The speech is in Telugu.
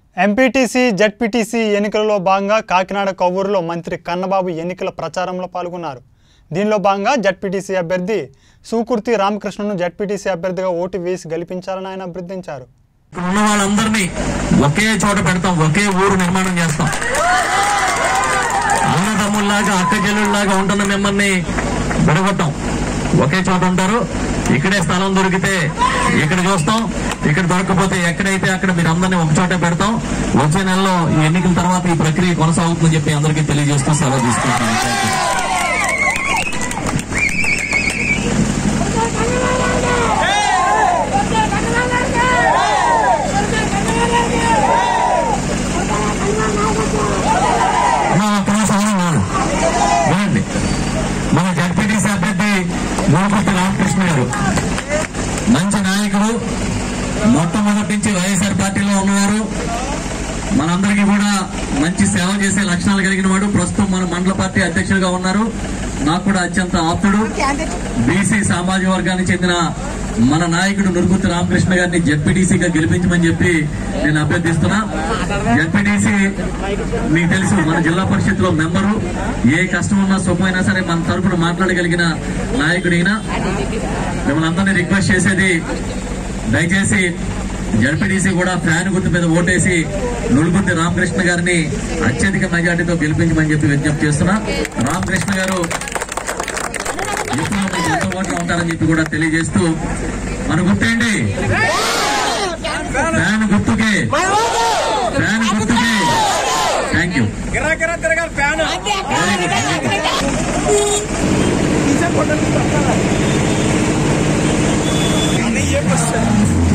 ఎంపీటీసీ జెడ్పీటీసీ ఎన్నికలలో భాగంగా కాకినాడ కొవ్వూరులో మంత్రి కన్నబాబు ఎన్నికల ప్రచారంలో పాల్గొన్నారు దీనిలో భాగంగా జెడ్పీటీసీ అభ్యర్థి సూకుర్తి రామకృష్ణను జెడ్పీటీసీ అభ్యర్థిగా ఓటు వేసి గెలిపించాలని ఆయన అభ్యర్థించారు ఇక్కడ ఉన్న వాళ్ళందరినీ ఒకే చోట పెడతాం ఒకే ఊరు నిర్మాణం చేస్తాం అన్నదమ్ముల్లాగా అక్క చెల్లెళ్ళలాగా ఉంటున్న మిమ్మల్ని విడగొట్టాం ఒకే చోట ఉంటారు ఇక్కడే స్థలం దొరికితే ఇక్కడ చూస్తాం ఇక్కడ దొరకకపోతే ఎక్కడైతే అక్కడ మీరు అందరినీ ఒక చోటే పెడతాం వచ్చే నెలలో ఈ ఎన్నికల తర్వాత ఈ ప్రక్రియ కొనసాగుతుందని చెప్పి అందరికీ తెలియజేస్తూ సెలవు తీసుకుంటాను Thank you. అమ్మా, ఒక్క నిమిషం ఆగండి, ఆగండి. వినండి. మన జడ్పీటీసీ అభ్యర్థి గోపతి రామకృష్ణ గారు మంచి నాయకుడు మొట్టమొదటి నుంచి వైఎస్ఆర్ పార్టీలో ఉన్నవారు మనందరికీ కూడా మంచి సేవ చేసే లక్షణాలు కలిగిన వాడు ప్రస్తుతం మన మండల పార్టీ అధ్యక్షుడిగా ఉన్నారు నాకు కూడా అత్యంత ఆప్తుడు బీసీ సామాజిక వర్గానికి చెందిన మన నాయకుడు నురుగుర్తి రామకృష్ణ గారిని జెడ్పీటీసీగా గెలిపించమని చెప్పి నేను అభ్యర్థిస్తున్నా జెడ్పీటీసీ మీకు తెలుసు మన జిల్లా పరిషత్ లో మెంబరు ఏ కష్టం ఉన్నా సుఖమైనా సరే మన తరపున మాట్లాడగలిగిన నాయకుడు ఈయన మిమ్మల్ని అందరినీ రిక్వెస్ట్ చేసేది దయచేసి జడ్పీటీసీ కూడా ఫ్యాన్ గుర్తు మీద ఓటేసి నులుగుర్తి రామకృష్ణ గారిని అత్యధిక మెజార్టీతో గెలిపించమని చెప్పి విజ్ఞప్తి చేస్తున్నా రామకృష్ణ గారు ఎప్పుడు మీకు అందుబాటులో ఉంటారని చెప్పి కూడా తెలియజేస్తూ మన గుర్తేంటి ఫ్యాన్ గుర్తుకే ఫ్యాన్ గుర్తుకే థ్యాంక్ యూ గిర్రా గిర్రా తిరగాలి ఫ్యాన్ అన్నీ చెప్పేస్తాను